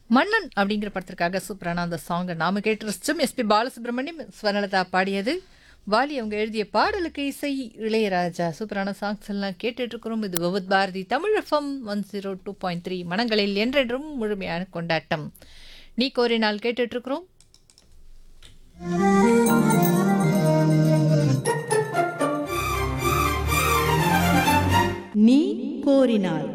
மன்னன் அப்படிங்கிற படத்திற்காக சூப்பரான அந்த சாங்கை நாம கேட்டு ரசிச்சோம் எஸ்பி பாலசுப்ரமணியம் ஸ்வர்ணலதா பாடியது வாலி அவங்க எழுதிய பாடலுக்கு இசை இளையராஜா சூப்பரான சாங்ஸ் எல்லாம் கேட்டுட்டு இருக்கிறோம் இது Vividh Bharati Tamil FM one zero two point three மனங்களில் என்றென்றும் முழுமையான கொண்டாட்டம் நீ கோரினால் கேட்டுட்டு இருக்கிறோம் நீ கோரினாய்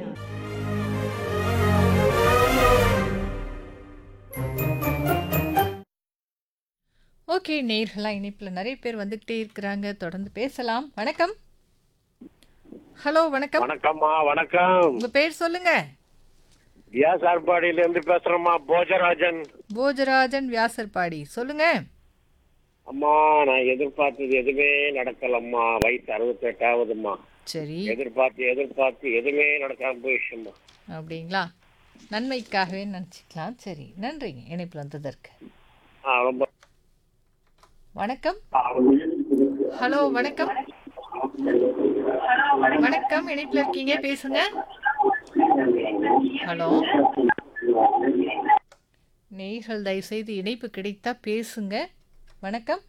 ஓகே நேர்களாக இணைப்பில் நிறைய பேர் வந்துகிட்டே இருக்கிறாங்க தொடர்ந்து பேசலாம் வணக்கம் ஹலோ வணக்கம் வணக்கம்மா வணக்கம் உங்க பேர் சொல்லுங்க வியாஸ் ஆர்பாடியில இருந்து பேசுறேம்மா போஜராஜன் போஜராஜன் வியாசர்பாடி சொல்லுங்க அம்மா நான் எதிர்பார்த்தது எதுவுமே நடக்கலம்மா வயசு அறுபத்தெட்டாவதும்மா சரி எதிர்பார்த்து எதிர்பார்த்து எதுவுமே நடக்காம போயிடுச்சும்மா அப்படிங்களா நன்மைக்காகவே நினச்சிக்கலாம் சரி நன்றிங்க இணைப்பில் வந்ததற்கு ஆ ரொம்ப வணக்கம் ஹலோ வணக்கம் வணக்கம் இணைப்பில் இருக்கீங்க பேசுங்க ஹலோ நேர்கள் தயவுசெய்து இணைப்பு கிடைத்தா பேசுங்க வணக்கம்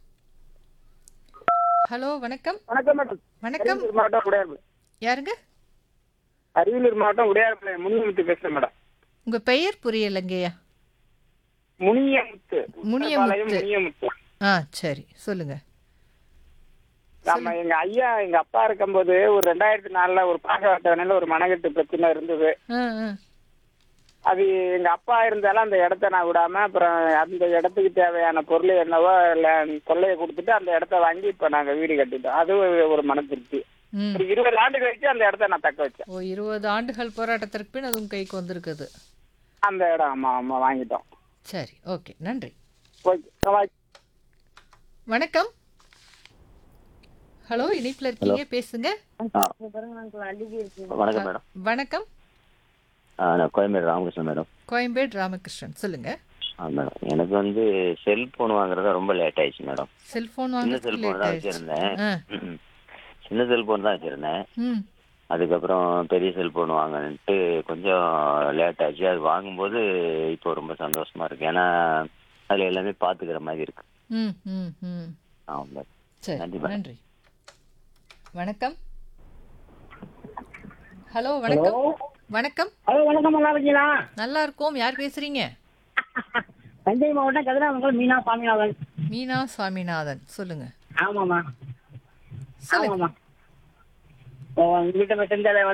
ஹலோ வணக்கம் வணக்கம் மேடம் வணக்கம் அரியலூர் மாவட்டம் உடையார்பு யாருங்க அரியலூர் மாவட்டம் உடையார்பு முனியமுத்து பேசுறேன் மேடம் உங்க பெயர் புரியலைங்கய்யா முனியமுத்து முனியமுத்து. பாளையம் முனியமுத்து ஆ சரி சொல்லுங்க நம்ம எங்க ஐயா எங்க அப்பா இருக்கும்போது ஒரு ரெண்டாயிரத்தி நாலுல ஒரு பாக அட்டவணையில ஒரு மனக்கட்டு பிரச்சனை இருந்தது ஆ ஆ அது எங்க அப்பா இருந்தாலும் அந்த இடத்த நான் விடாம அப்புறம் அந்த இடத்துக்கு தேவையான பொருள் என்னவோ இல்ல கொள்ளைய கொடுத்துட்டு அந்த இடத்த வாங்கி இப்ப நாங்க வீடு கட்டிட்டோம் அது ஒரு- ஒரு மன திருப்தி ம் ஒரு இருபது ஆண்டு கழிச்சு அந்த இடத்த நான் தக்க வச்சேன் ஓ இருபது ஆண்டுகள் போராட்டத்திற்கு பின் அதுவும் கைக்கு வந்திருக்குது அந்த இடம் ஆமா ஆமா வாங்கிட்டோம் சரி ஓகே நன்றி ஓகே வணக்கம் ஹலோ இணைப்பில் இருக்கீங்க பேசுங்க வணக்கம் மேடம் வணக்கம் ஆ, நான் கோயம்பேடு ராமகிருஷ்ணன் மேடம் கோயம்பேடு ராமகிருஷ்ணன் சொல்லுங்க ஆ மேடம் எனக்கு வந்து செல்போன் வாங்குறது ரொம்ப லேட் ஆயிடுச்சு மேடம் செல்போன் சின்ன வாங்குறதுக்கு செல்போன் லேட் தான் ஆயிடுச்சு வச்சிருந்தேன் ஆ ம். சின்ன செல்போன் தான் வச்சிருந்தேன் ம் அதுக்கப்புறம் பெரிய செல்போன் வாங்கன்ட்டு கொஞ்சம் லேட் ஆச்சு அது வாங்கும்போது இப்போ ரொம்ப சந்தோஷமா இருக்கு ஏன்னா அதுல எல்லாமே பாத்துக்கிற மாதிரி இருக்கு ம் ம் ம் ஆமாம் சரி நன்றி மேடம். நன்றி வணக்கம் ஹலோ வணக்கம் வணக்கம் ஹலோ வணக்கம் நல்லா இருக்கீங்களா நல்லா இருக்கோம் யார் பேசுறீங்க தஞ்சை மாவட்டம் கதிராமங்கலம் மீனா சாமிநாதன் மீனா சுவாமிநாதன் சொல்லுங்க ஆமாம்மா சொல்லுங்க ஆமாம்மா உங்ககிட்ட செஞ்சதை